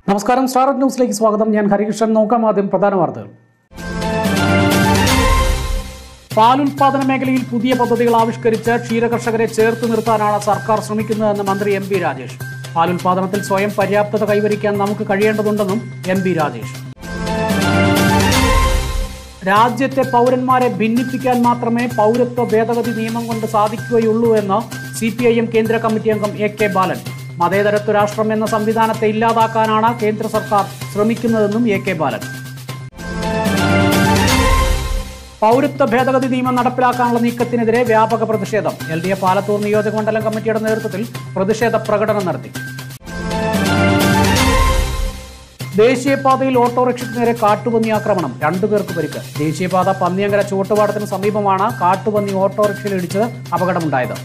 നമസ്കാരം സ്റ്റാർ ന്യൂസിലേക്ക് സ്വാഗതം ഞാൻ ഹരികൃഷ്ണൻ നോക്കാം ആദ്യം പ്രധാന വാർത്തകൾ പാലുൽപാദന മേഖലയിൽ പുതിയ പദ്ധതികൾ ആവിഷ്കരിച്ച് ക്ഷീരകർഷകരെ ചേർത്ത് നിർത്താനാണ് സർക്കാർ ശ്രമിക്കുന്നതെന്ന് മന്ത്രി എം പി രാജേഷ് പാലുൽപാദനത്തിൽ സ്വയം പര്യാപ്തത കൈവരിക്കാൻ നമുക്ക് കഴിയേണ്ടതുണ്ടെന്നും എം പി രാജേഷ് രാജ്യത്തെ പൗരന്മാരെ ഭിന്നിപ്പിക്കാൻ മാത്രമേ പൗരത്വ ഭേദഗതി നിയമം കൊണ്ട് സാധിക്കുകയുള്ളൂ എന്ന് സി പി ഐ എം കേന്ദ്ര കമ്മിറ്റി അംഗം എ കെ ബാലൻ മതേതരത്വ രാഷ്ട്രം എന്ന സംവിധാനത്തെ ഇല്ലാതാക്കാനാണ് കേന്ദ്ര സർക്കാർ ശ്രമിക്കുന്നതെന്നും എ കെ ബാലൻ പൗരത്വ ഭേദഗതി നിയമം നടപ്പിലാക്കാനുള്ള നീക്കത്തിനെതിരെ വ്യാപക പ്രതിഷേധം എൽ ഡി എഫ് ആലത്തൂർ നിയോജക മണ്ഡലം കമ്മിറ്റിയുടെ നേതൃത്വത്തിൽ പ്രതിഷേധ പ്രകടനം നടത്തി ദേശീയപാതയിൽ ഓട്ടോറിക്ഷയ്ക്ക് നേരെ കാട്ടുപന്നി ആക്രമണം രണ്ടുപേർക്ക് പരിക്ക് ദേശീയപാത പന്നിയങ്കര ചുവട്ടുപാടത്തിന് സമീപമാണ് കാട്ടുപന്നി ഓട്ടോറിക്ഷയിൽ ഇടിച്ച് അപകടമുണ്ടായത്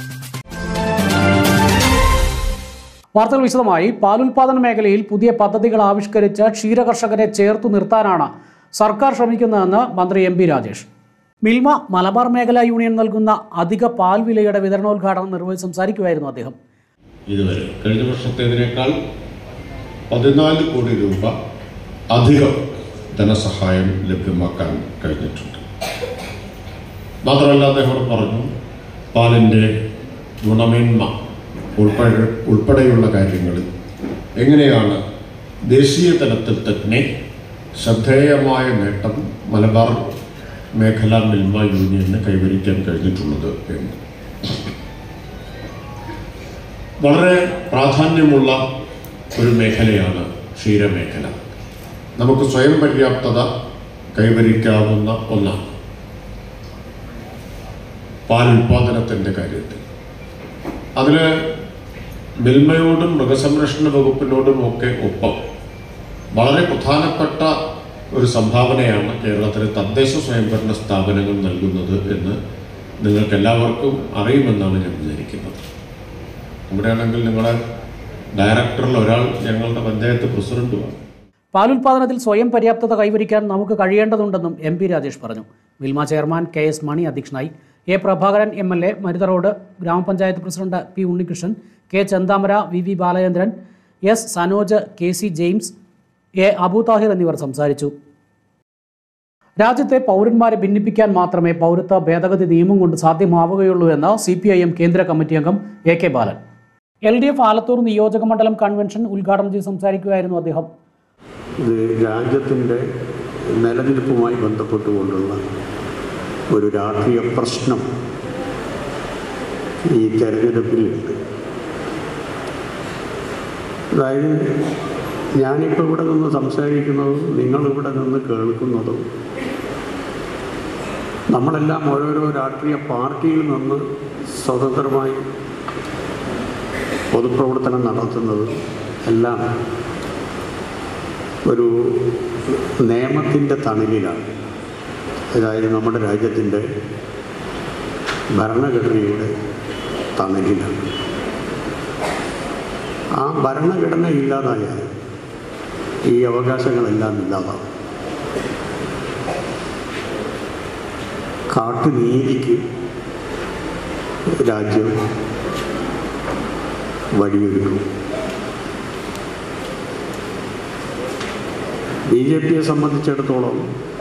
വാർത്തകൾ വിശദമായി പാലുൽപാദന മേഖലയിൽ പുതിയ പദ്ധതികൾ ആവിഷ്കരിച്ച് ക്ഷീരകർഷകരെ ചേർത്തു നിർത്താനാണ് സർക്കാർ ശ്രമിക്കുന്നതെന്ന് മന്ത്രി എം പി രാജേഷ് മിൽമ മലബാർ മേഖലാ യൂണിയൻ നൽകുന്ന അധിക പാൽ വിലയുടെ വിതരണോദ്ഘാടനം നിർവഹിച്ച് സംസാരിക്കുമായിരുന്നു അദ്ദേഹം ഇതുവരെ കഴിഞ്ഞ വർഷത്തേതിനേക്കാൾ പതിനാല് കോടി രൂപ അധികം ധനസഹായം ലഭ്യമാക്കാൻ കഴിഞ്ഞിട്ടുണ്ട് മാത്രമല്ല അദ്ദേഹം പറഞ്ഞു പാലിൻ്റെ ഗുണമേന്മ ഉൾപ്പെടെ ഉൾപ്പെടെയുള്ള കാര്യങ്ങളിൽ എങ്ങനെയാണ് ദേശീയ തലത്തിൽ തന്നെ ശ്രദ്ധേയമായ നേട്ടം മലബാർ മേഖലാ മിൽമ യൂണിയന് കൈവരിക്കാൻ കഴിഞ്ഞിട്ടുള്ളത് എന്ന് വളരെ പ്രാധാന്യമുള്ള ഒരു മേഖലയാണ് ക്ഷീരമേഖല നമുക്ക് സ്വയം പര്യാപ്തത കൈവരിക്കാവുന്ന ഒന്നാണ് പാൽ ഉൽപാദനത്തിൻ്റെ കാര്യത്തിൽ അതിൽ മിൽമയോടും മൃഗസംരക്ഷണ വകുപ്പിനോടും ഒക്കെ ഒപ്പം വളരെ പ്രധാനപ്പെട്ട ഒരു സംഭാവനയാണ് കേരളത്തിലെ തദ്ദേശ സ്വയംഭരണ സ്ഥാപനങ്ങൾ നൽകുന്നത് എന്ന് നിങ്ങൾക്ക് എല്ലാവർക്കും അറിയുമെന്നാണ് ഞാൻ വിചാരിക്കുന്നത് ഇവിടെയാണെങ്കിൽ നിങ്ങളുടെ ഡയറക്ടറിൽ ഒരാൾ ഞങ്ങളുടെ പഞ്ചായത്ത് പ്രസിഡന്റുമാണ് പാലുൽപാദനത്തിൽ സ്വയം പര്യാപ്തത കൈവരിക്കാൻ നമുക്ക് കഴിയേണ്ടതുണ്ടെന്നും എം പി രാജേഷ് പറഞ്ഞു Milma chairman K S Mani അധ്യക്ഷനായി A Prabhakaran M L A Marutharoad ഗ്രാമപഞ്ചായത്ത് president P Unnikrishnan K Chenthamara V V Balachandran S Sanoj K C James A Abu Thahir എന്നിവർ സംസാരിച്ചു രാജ്യത്തെ പൗരന്മാരെ ഭിന്നിപ്പിക്കാൻ മാത്രമേ പൗരത്വ ഭേദഗതി നിയമം കൊണ്ട് സാധ്യമാവുകയുള്ളൂ എന്ന് സി പി ഐ എം കേന്ദ്ര കമ്മിറ്റി അംഗം A K Balan L D F Alathur നിയോജക മണ്ഡലം കൺവെൻഷൻ ഉദ്ഘാടനം ചെയ്ത് സംസാരിക്കുകയായിരുന്നു അദ്ദേഹം ഇത് രാജ്യത്തിൻ്റെ നിലനിൽപ്പുമായി ബന്ധപ്പെട്ടുകൊണ്ടുള്ള ഒരു രാഷ്ട്രീയ പ്രശ്നം ഈ തെരഞ്ഞെടുപ്പിലുണ്ട് അതായത് ഞാനിപ്പോൾ ഇവിടെ നിന്ന് സംസാരിക്കുന്നതും നിങ്ങളിവിടെ നിന്ന് കേൾക്കുന്നതും നമ്മളെല്ലാം ഓരോരോ രാഷ്ട്രീയ പാർട്ടിയിൽ നിന്ന് സ്വതന്ത്രമായി പൊതുപ്രവർത്തനം നടത്തുന്നത് എല്ലാം ഒരു നിയമത്തിൻ്റെ തണലിലാണ് അതായത് നമ്മുടെ രാജ്യത്തിൻ്റെ ഭരണഘടനയുടെ തണലിലാണ് ആ ഭരണഘടന ഇല്ലാതായാൽ ഈ അവകാശങ്ങളെല്ലാം ഇല്ലാതാവും കാട്ടുനീതിക്ക് രാജ്യം വഴിയൊരുക്കും ബി ജെ പിയെ സംബന്ധിച്ചിടത്തോളം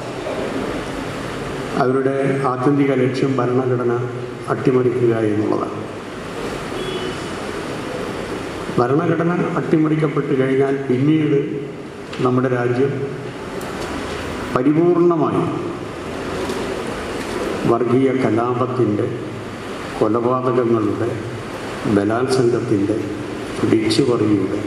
അവരുടെ ആത്യന്തിക ലക്ഷ്യം ഭരണഘടന അട്ടിമറിക്കുക എന്നുള്ളതാണ് ഭരണഘടന അട്ടിമറിക്കപ്പെട്ട് കഴിഞ്ഞാൽ പിന്നീട് നമ്മുടെ രാജ്യം പരിപൂർണമായി വർഗീയ കലാപത്തിൻ്റെ കൊലപാതകങ്ങളുടെ ബലാത്സംഗത്തിൻ്റെ പിടിച്ചുപറിയുടെ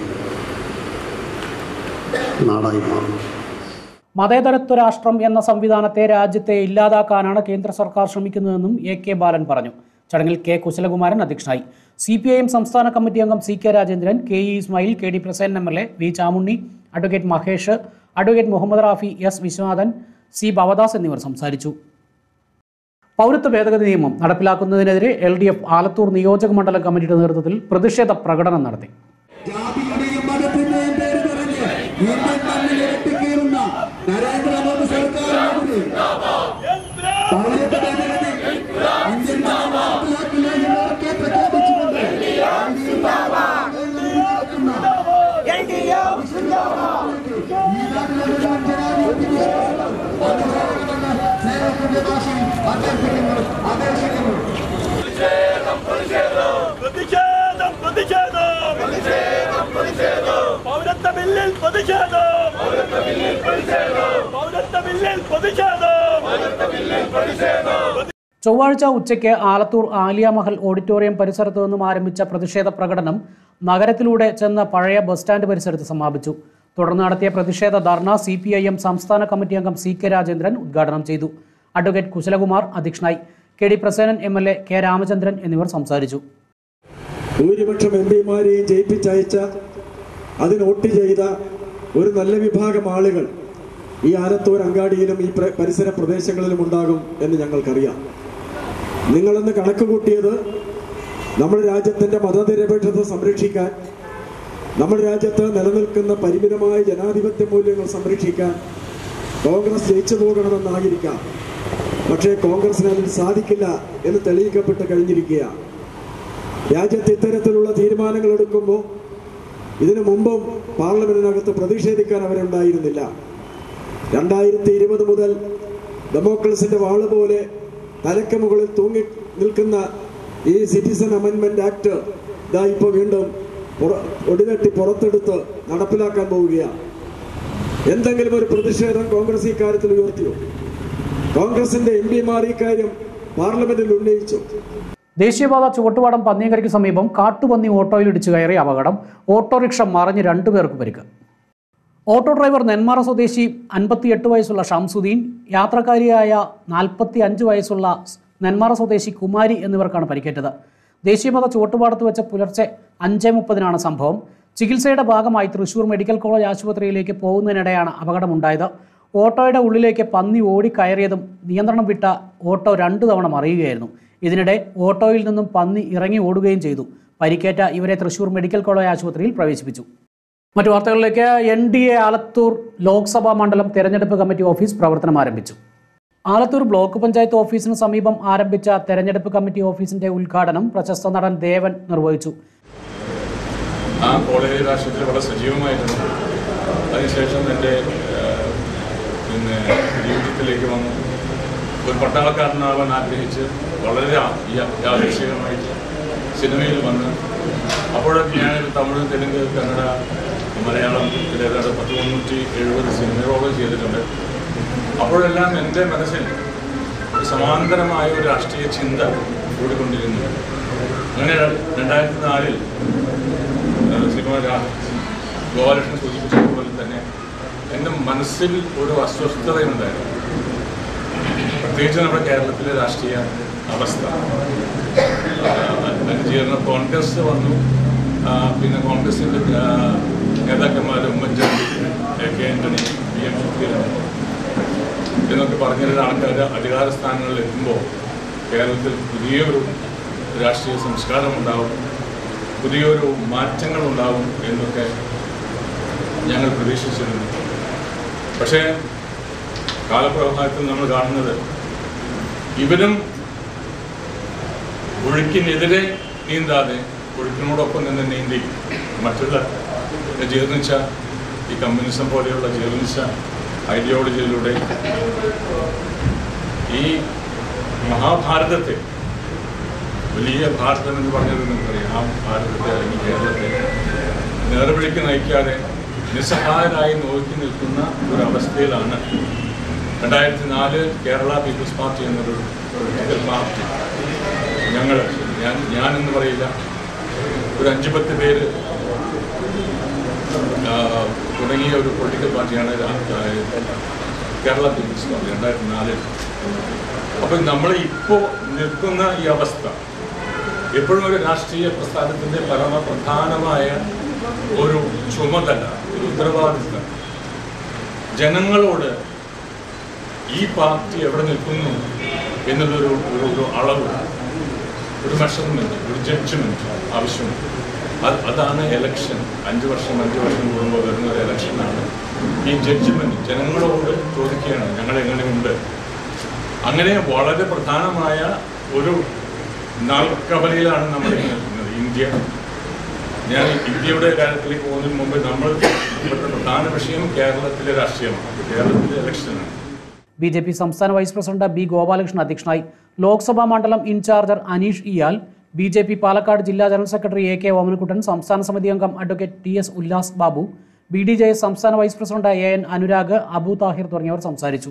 നാടായി മാറും മതേതരത്വ രാഷ്ട്രം എന്ന സംവിധാനത്തെ രാജ്യത്തെ ഇല്ലാതാക്കാനാണ് കേന്ദ്ര സർക്കാർ ശ്രമിക്കുന്നതെന്നും എ കെ ബാലൻ പറഞ്ഞു ചടങ്ങിൽ കെ കുശലകുമാരൻ അധ്യക്ഷനായി സി പി ഐ എം സംസ്ഥാന കമ്മിറ്റി അംഗം C K Rajendran K E Ismail K D Prasen M L A V Chamunni advocate Mahesh advocate Muhammad Rafi S Viswanathan C Bhavadas എന്നിവർ സംസാരിച്ചു പൗരത്വ ഭേദഗതി നിയമം നടപ്പിലാക്കുന്നതിനെതിരെ എൽ ഡി എഫ് ആലത്തൂർ നിയോജക മണ്ഡലം കമ്മിറ്റിയുടെ നേതൃത്വത്തിൽ പ്രതിഷേധ പ്രകടനം നടത്തി ജാതിയുടെയും മതത്തിന്റെയും പേര് പറഞ്ഞ് ഇന്ത്യൻ മണ്ണിൽ ഇരട്ടിക്കീറുന്ന നരേന്ദ്രമോദി സർക്കാരിനെതിരെ പൗരത്വ ഭേദഗതി ഇന്ത്യൻ മണ്ണിൽ നടപ്പിലാക്കില്ല എന്ന് ഉറക്കെ പ്രഖ്യാപിച്ചുകൊണ്ട് നടക്കുന്ന ബില്ലിൽ പ്രതിഷേധം പൗരത്വ ബില്ലിൽ പ്രതിഷേധം ചൊവ്വാഴ്ച ഉച്ചയ്ക്ക് ആലത്തൂർ ആലിയ മഹൽ ഓഡിറ്റോറിയം പരിസരത്തു നിന്നും ആരംഭിച്ച പ്രതിഷേധ പ്രകടനം നഗരത്തിലൂടെ ചെന്ന് പഴയ ബസ് സ്റ്റാൻഡ് പരിസരത്ത് സമാപിച്ചു തുടർന്ന് നടത്തിയ പ്രതിഷേധ ധർണ സി പി ഐ എം സംസ്ഥാന കമ്മിറ്റി അംഗം സി കെ രാജേന്ദ്രൻ ഉദ്ഘാടനം ചെയ്തു അഡ്വക്കേറ്റ് കുശലകുമാർ അധ്യക്ഷനായി K D Prasenan M L A K Ramachandran എന്നിവർ സംസാരിച്ചു ഭൂരിപക്ഷം എം പിമാരെയും ജയിപ്പിച്ചയച്ച അതിന് വോട്ട് ചെയ്ത ഒരു നല്ല വിഭാഗം ആളുകൾ ഈ ആലത്തൂർ അങ്ങാടിയിലും ഈ പ്ര- പരിസര പ്രദേശങ്ങളിലും ഉണ്ടാകും എന്ന് ഞങ്ങൾക്കറിയാം നിങ്ങളെന്ന് കണക്ക് കൂട്ടിയത് നമ്മുടെ രാജ്യത്തിൻ്റെ മതനിരപേക്ഷത സംരക്ഷിക്കാൻ നമ്മുടെ രാജ്യത്ത് നിലനിൽക്കുന്ന പരിമിതമായ ജനാധിപത്യ മൂല്യങ്ങൾ സംരക്ഷിക്കാൻ കോൺഗ്രസ് ജയിച്ചു പോകണമെന്നായിരിക്കാം പക്ഷേ കോൺഗ്രസിന് അതിൽ സാധിക്കില്ല എന്ന് തെളിയിക്കപ്പെട്ട് കഴിഞ്ഞിരിക്കുകയാണ് രാജ്യത്ത് ഇത്തരത്തിലുള്ള തീരുമാനങ്ങൾ എടുക്കുമ്പോൾ ഇതിനു മുമ്പും പാർലമെന്റിനകത്ത് പ്രതിഷേധിക്കാൻ അവരുണ്ടായിരുന്നില്ല രണ്ടായിരത്തി ഇരുപത് മുതൽ ഡെമോക്രസിന്റെ വാള് പോലെ തലക്ക് മുകളിൽ തൂങ്ങി നിൽക്കുന്ന ഈ സിറ്റിസൺ അമെൻമെന്റ് ആക്ട് ഇതാ ഇപ്പോൾ വീണ്ടും പുറ- ഒടിതട്ടി പുറത്തെടുത്ത് നടപ്പിലാക്കാൻ പോവുകയാണ് എന്തെങ്കിലും ഒരു പ്രതിഷേധം കോൺഗ്രസ് ഇക്കാര്യത്തിൽ ഉയർത്തിയോ കോൺഗ്രസിന്റെ എം പിമാർ ഇക്കാര്യം പാർലമെന്റിൽ ഉന്നയിച്ചു ദേശീയപാത ചുവട്ടുപാടം പന്നിയങ്കരയ്ക്ക് സമീപം കാട്ടുപന്നി ഓട്ടോയിൽ ഇടിച്ചു കയറിയ അപകടം ഓട്ടോറിക്ഷ മറിഞ്ഞ് രണ്ടുപേർക്ക് പരിക്ക് ഓട്ടോ ഡ്രൈവർ നെന്മാറ സ്വദേശി അൻപത്തിയെട്ട് വയസ്സുള്ള ഷംസുദ്ദീൻ യാത്രക്കാരിയായ നാൽപ്പത്തി അഞ്ച് വയസ്സുള്ള നെന്മാറ സ്വദേശി കുമാരി എന്നിവർക്കാണ് പരിക്കേറ്റത് ദേശീയപാത ചുവട്ടുപാടത്ത് വെച്ച് പുലർച്ചെ അഞ്ച് മുപ്പതിനാണ് സംഭവം ചികിത്സയുടെ ഭാഗമായി തൃശൂർ മെഡിക്കൽ കോളേജ് ആശുപത്രിയിലേക്ക് പോകുന്നതിനിടെയാണ് അപകടമുണ്ടായത് ഓട്ടോയുടെ ഉള്ളിലേക്ക് പന്നി ഓടിക്കയറിയതും നിയന്ത്രണം വിട്ട ഓട്ടോ രണ്ടു തവണ മറിയുകയായിരുന്നു ഇതിനിടെ ഓട്ടോയിൽ നിന്നും പന്നി ഇറങ്ങി ഓടുകയും ചെയ്തു പരിക്കേറ്റ ഇവരെ തൃശൂർ മെഡിക്കൽ കോളേജ് ആശുപത്രിയിൽ പ്രവേശിപ്പിച്ചു മറ്റു വാർത്തകളിലേക്ക് N D A Alathur Loksabha മണ്ഡലം തെരഞ്ഞെടുപ്പ് കമ്മിറ്റി ഓഫീസ് പ്രവർത്തനം ആരംഭിച്ചു ആലത്തൂർ ബ്ലോക്ക് പഞ്ചായത്ത് ഓഫീസിന് സമീപം ആരംഭിച്ച തെരഞ്ഞെടുപ്പ് കമ്മിറ്റി ഓഫീസിന്റെ ഉദ്ഘാടനം പ്രശസ്ത നടൻ ദേവൻ നിർവഹിച്ചു ആ കോളേജ് രാഷ്ട്രീയത്തിൽ വളരെ സജീവമായിരുന്നു അതിനുശേഷം എൻ്റെ ഏഹ്, പിന്നെ ജീവിതത്തിലേക്ക് വന്നു ഒരു പട്ടാളക്കാരനാവാൻ ആഗ്രഹിച്ച് വളരെ യാ- യാ- യാദൃശ്ചികമായിട്ട് സിനിമയിൽ വന്ന് അപ്പോഴൊക്കെ ഞാനൊരു തമിഴ് തെലുങ്ക് കന്നഡ മലയാളം ഏതാണ്ട് പത്ത് മുന്നൂറ്റി എഴുപത് സിനിമകളോളം ചെയ്തിട്ടുണ്ട് അപ്പോഴെല്ലാം എൻ്റെ മനസ്സിൽ ഒരു സമാന്തരമായ ഒരു രാഷ്ട്രീയ ചിന്ത കൂടിക്കൊണ്ടിരുന്നു അങ്ങനെ രണ്ടായിരത്തി നാലിൽ സിനിമ രാ- ഗോപാലകൃഷ്ണൻ സൂചിപ്പിച്ചതുപോലെ തന്നെ എൻ്റെ മനസ്സിൽ ഒരു അസ്വസ്ഥതയുണ്ടായിരുന്നു പ്രത്യേകിച്ച് നമ്മുടെ കേരളത്തിലെ രാഷ്ട്രീയ അവസ്ഥ അനുചീർണ കോൺഗ്രസ് വന്നു ആ, പിന്നെ കോൺഗ്രസിൻ്റെ നേതാക്കന്മാർ Oommen Chandy A K Antony P M Sudheeran എന്നൊക്കെ പറഞ്ഞിരുന്ന ആൾക്കാർ അധികാര സ്ഥാനങ്ങളിൽ എത്തുമ്പോൾ കേരളത്തിൽ പുതിയൊരു രാഷ്ട്രീയ സംസ്കാരം ഉണ്ടാവും പുതിയൊരു മാറ്റങ്ങൾ ഉണ്ടാവും എന്നൊക്കെ ഞങ്ങൾ പ്രതീക്ഷിച്ചിരുന്നു പക്ഷേ കാലപ്രവാഹത്തിൽ നമ്മൾ കാണുന്നത് ഇവരും ഒഴുക്കിനെതിരെ നീന്താതെ ഒഴുക്കിനോടൊപ്പം നിന്ന് നീന്തി മറ്റുള്ള ജീർണിച്ച ഈ കമ്മ്യൂണിസം പോലെയുള്ള ജീർണിച്ച ഐഡിയോളജിയിലൂടെ ഈ മഹാഭാരതത്തെ വലിയ ഭാരതം എന്ന് പറഞ്ഞത് നിങ്ങൾക്കറിയാം ആ ഭാരതത്തെ അല്ലെങ്കിൽ കേരളത്തെ നേർവഴിക്ക് നയിക്കാതെ നിസ്സഹായരായി നോക്കി നിൽക്കുന്ന ഒരവസ്ഥയിലാണ് രണ്ടായിരത്തി നാല് കേരള പീപ്പിൾസ് പാർട്ടി എന്നൊരു പൊളിറ്റിക്കൽ പാർട്ടി ഞങ്ങൾ ഞാൻ ഞാനെന്ന് പറയില്ല ഒരു അഞ്ച് പത്ത് പേര് ആ, തുടങ്ങിയ ഒരു പൊളിറ്റിക്കൽ പാർട്ടിയാണ് രാ- ആ, കേരള പീപ്പിൾസ് പാർട്ടി രണ്ടായിരത്തി നാലിൽ അപ്പം നമ്മൾ ഇപ്പോൾ നിൽക്കുന്ന ഈ അവസ്ഥ എപ്പോഴും ഒരു രാഷ്ട്രീയ പ്രസ്ഥാനത്തിൻ്റെ പരമപ്രധാനമായ ഒരു ചുമതല ഒരു ഉത്തരവാദിത്തം ജനങ്ങളോട് ഈ പാർട്ടി എവിടെ നിൽക്കുന്നു എന്നുള്ളൊരു ഒരു ഒരു അളവ് ഒരു മെഷർമെൻറ്റ് ഒരു ജഡ്ജ്മെൻറ്റ് ആവശ്യമുണ്ട് അത് അതാണ് എലക്ഷൻ അഞ്ച് വർഷം അഞ്ച് വർഷം കൂടുമ്പോൾ വരുന്ന ഒരു എലക്ഷനാണ് ഈ ജഡ്ജ്മെൻറ്റ് ജനങ്ങളോട് ചോദിക്കുകയാണ് ഞങ്ങൾ എങ്ങനെയുണ്ട് അങ്ങനെ വളരെ പ്രധാനമായ ഒരു നാൽക്കവലയിലാണ് നമ്മൾ ഇന്ന് നിൽക്കുന്നത് ഇന്ത്യ ഞാൻ ഇന്ത്യയുടെ കാര്യത്തിലേക്ക് പോകുന്നതിന് മുമ്പ് നമ്മൾ ഇവിടുത്തെ പ്രധാന വിഷയം കേരളത്തിലെ രാഷ്ട്രീയമാണ് കേരളത്തിലെ ഇലക്ഷനാണ് ബി ജെ പി സംസ്ഥാന വൈസ് പ്രസിഡന്റ് ബി ഗോപാലകൃഷ്ണൻ അധ്യക്ഷനായി ലോക്സഭാ മണ്ഡലം ഇൻചാർജർ അനീഷ് ഇയാൽ ബി ജെ പി പാലക്കാട് ജില്ലാ general secretary A K Omanakuttan സംസ്ഥാന സമിതി അംഗം advocate T S Ullas Babu B D J S സംസ്ഥാന vice president A N Anurag Abu Thahir തുടങ്ങിയവർ സംസാരിച്ചു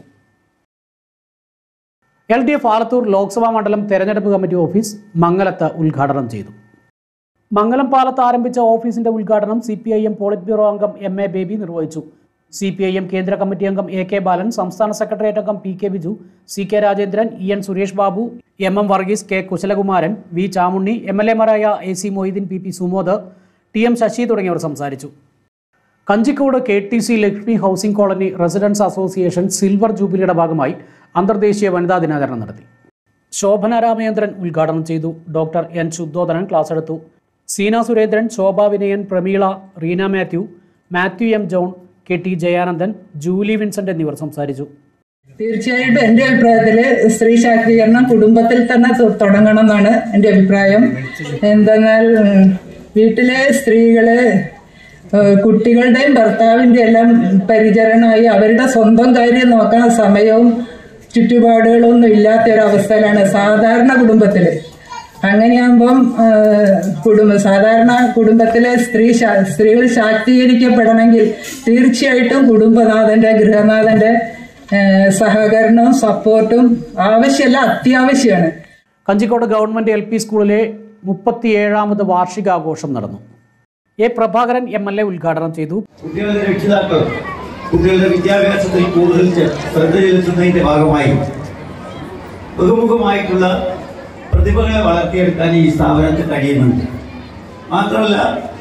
L D F Alathur Loksabha മണ്ഡലം തെരഞ്ഞെടുപ്പ് കമ്മിറ്റി ഓഫീസ് മംഗലത്ത് ഉദ്ഘാടനം ചെയ്തു മംഗലം പാലത്ത് ആരംഭിച്ച ഓഫീസിന്റെ ഉദ്ഘാടനം C P I M polit bureau അംഗം എം എ ബേബി നിർവഹിച്ചു സി പി ഐ എം കേന്ദ്ര കമ്മിറ്റി അംഗം എ കെ ബാലൻ സംസ്ഥാന സെക്രട്ടേറിയറ്റ് അംഗം P K Biju C K Rajendran E N Suresh Babu M M Varghese K Kushalakumaran V Chamunni M L എമാരായ A C Moideen P P Sumod T M Sasi തുടങ്ങിയവർ സംസാരിച്ചു Kanjikode K T C Lakshmi housing colony residence association silver ജൂബിലിയുടെ ഭാഗമായി അന്തർദേശീയ വനിതാ ദിനാചരണം നടത്തി ശോഭന രാമചന്ദ്രൻ ഉദ്ഘാടനം ചെയ്തു ഡോക്ടർ എൻ ശുദ്ധോധനൻ ക്ലാസ് എടുത്തു Seena Surendran Shobha Vinayan Prameela Reena Mathew Mathew M John K T Jayanandan Julie Vincent എന്നിവർ സംസാരിച്ചു തീർച്ചയായിട്ടും എൻ്റെ അഭിപ്രായത്തില് സ്ത്രീ ശാക്തീകരണം കുടുംബത്തിൽ തന്നെ തു- തുടങ്ങണം എന്നാണ് എൻ്റെ അഭിപ്രായം എന്തെന്നാൽ ഉം, വീട്ടിലെ സ്ത്രീകള് ഏഹ്, കുട്ടികളുടെയും ഭർത്താവിൻ്റെ എല്ലാം പരിചരണമായി അവരുടെ സ്വന്തം കാര്യം നോക്കാൻ സമയവും ചുറ്റുപാടുകളും ഒന്നും ഇല്ലാത്ത ഒരു അവസ്ഥയിലാണ് സാധാരണ കുടുംബത്തില് അങ്ങനെയാകുമ്പം ഏഹ്, കുടുംബ സാധാരണ കുടുംബത്തിലെ സ്ത്രീ ശാ- സ്ത്രീകൾ ശാക്തീകരിക്കപ്പെടണമെങ്കിൽ തീർച്ചയായിട്ടും കുടുംബനാഥന്റെ ഗൃഹനാഥന്റെ ഏഹ്, സഹകരണവും സപ്പോർട്ടും ആവശ്യമല്ല അത്യാവശ്യമാണ് കഞ്ചിക്കോട് ഗവൺമെന്റ് എൽ പി സ്കൂളിലെ മുപ്പത്തിയേഴാമത് വാർഷികാഘോഷം നടന്നു A Prabhakaran M L A ഉദ്ഘാടനം ചെയ്തു കുട്ടികളുടെ രക്ഷിതാക്കൾ കുട്ടികളുടെ വിദ്യാഭ്യാസത്തിൽ കൂടുതൽ ചെ- ശ്രദ്ധ ചെലുത്തുന്നതിന്റെ ഭാഗമായി ബഹുമുഖമായിട്ടുള്ള പ്രതിഭകളെ വളർത്തിയെടുക്കാൻ ഈ സ്ഥാപനത്തിൽ കഴിയുന്നുണ്ട് മാത്രമല്ല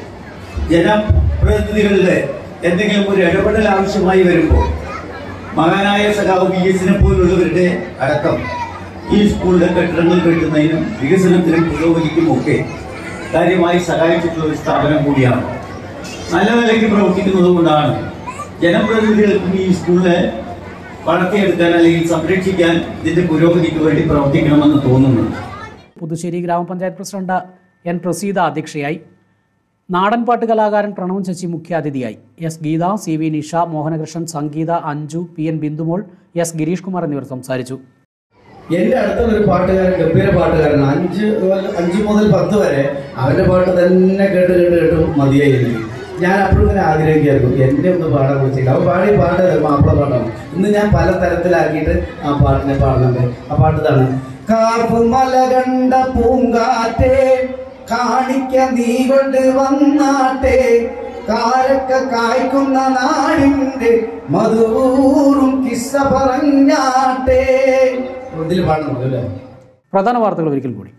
ജനപ്രതിനിധികളുടെ എന്തെങ്കിലും ഒരു ഇടപെടൽ ആവശ്യമായി വരുമ്പോൾ മഹാനായ സഖാവ് വി എസിനെ പോലുള്ളവരുടെ അടക്കം ഈ സ്കൂളിലെ കെട്ടിടങ്ങൾ കെട്ടുന്നതിനും വികസനത്തിനും പുരോഗതിക്കും ഒക്കെ കാര്യമായി സഹായിച്ചിട്ടുള്ള ഒരു സ്ഥാപനം കൂടിയാണ് നല്ല നിലയ്ക്ക് പ്രവർത്തിക്കുന്നത് കൊണ്ടാണ് ജനപ്രതിനിധികൾക്കും ഈ സ്കൂളിനെ വളർത്തിയെടുക്കാൻ അല്ലെങ്കിൽ സംരക്ഷിക്കാൻ ഇതിന്റെ പുരോഗതിക്ക് വേണ്ടി പ്രവർത്തിക്കണമെന്ന് തോന്നുന്നുണ്ട് പുതുശ്ശേരി ഗ്രാമപഞ്ചായത്ത് പ്രസിഡന്റ് എൻ പ്രസീത അധ്യക്ഷയായി നാടൻപാട്ട് കലാകാരൻ പ്രണവ് ശശി മുഖ്യാതിഥിയായി S Geetha C V Nisha Mohanakrishnan Sangeetha Anju P N Bindumol S Gireesh Kumar എന്നിവർ സംസാരിച്ചു എന്റെ അടുത്തുള്ള ഒരു പാട്ടുകാരൻ ഗംഭീര പാട്ടുകാരൻ അഞ്ച് കൊല്ല- അഞ്ച് മുതൽ പത്ത് വരെ അവന്റെ പാട്ട് തന്നെ കേട്ട് കേട്ട് കേട്ട് മതിയായി എനിക്ക് ഞാൻ അപ്പോഴും ഇങ്ങനെ ആഗ്രഹിക്കായിരുന്നു എന്നെ ഒന്ന് പാടാൻ വിളിച്ചിട്ട് അവൻ പാടിയ പാട്ട് മാപ്പിള പാട്ടാണ് ഇന്ന് ഞാൻ പല തരത്തിലാക്കിയിട്ട് ആ പാട്ടിനെ പാടുന്നുണ്ട് ആ പാട്ട് ഇതാണ് കാർപ്പ് മല കണ്ട പൂങ്കാറ്റേ കാണിക്ക നീ കൊണ്ട് വന്നാട്ടെ കാരക്ക കായ്ക്കുന്ന നാടിന്റെ മധുറും കിസ്സ പറഞ്ഞാട്ടെ ഇതിൽ പാടണം അല്ലേ പ്രധാന വാർത്തകൾ ഒരിക്കൽ കൂടി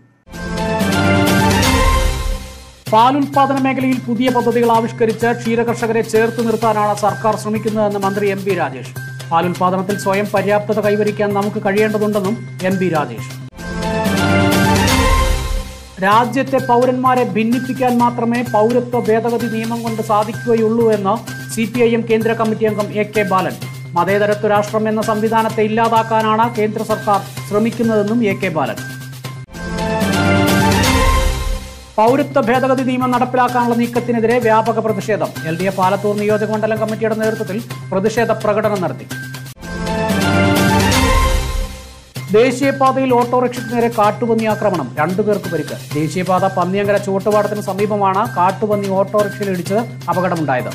പാലുൽപാദന മേഖലയിൽ പുതിയ പദ്ധതികൾ ആവിഷ്കരിച്ച് ക്ഷീരകർഷകരെ ചേർത്ത് നിർത്താനാണ് സർക്കാർ ശ്രമിക്കുന്നതെന്ന് മന്ത്രി എം പി രാജേഷ് പാലുൽപാദനത്തിൽ സ്വയം പര്യാപ്തത കൈവരിക്കാൻ നമുക്ക് കഴിയേണ്ടതുണ്ടെന്നും എം പി രാജേഷ് രാജ്യത്തെ പൗരന്മാരെ ഭിന്നിപ്പിക്കാൻ മാത്രമേ പൗരത്വ ഭേദഗതി നിയമം കൊണ്ട് സാധിക്കുകയുള്ളൂ എന്ന് സി പി ഐ എം കേന്ദ്ര കമ്മിറ്റി അംഗം എ കെ ബാലൻ മതേതരത്വ രാഷ്ട്രം എന്ന സംവിധാനത്തെ ഇല്ലാതാക്കാനാണ് കേന്ദ്ര സർക്കാർ ശ്രമിക്കുന്നതെന്നും എ കെ ബാലൻ പൗരത്വ ഭേദഗതി നിയമം നടപ്പിലാക്കാനുള്ള നീക്കത്തിനെതിരെ വ്യാപക പ്രതിഷേധം എൽ ഡി എഫ് ആലത്തൂർ നിയോജക മണ്ഡലം കമ്മിറ്റിയുടെ നേതൃത്വത്തിൽ പ്രതിഷേധ പ്രകടനം നടത്തി ദേശീയപാതയിൽ ഓട്ടോറിക്ഷയ്ക്ക് നേരെ കാട്ടുപന്നി ആക്രമണം രണ്ടുപേർക്ക് പരിക്ക് ദേശീയപാത പന്നിയങ്കര ചുവട്ടുപാടത്തിന് സമീപമാണ് കാട്ടുപന്നി ഓട്ടോറിക്ഷയിൽ ഇടിച്ച് അപകടമുണ്ടായത്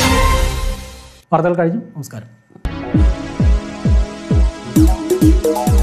വാർത്തകൾ കഴിഞ്ഞു നമസ്കാരം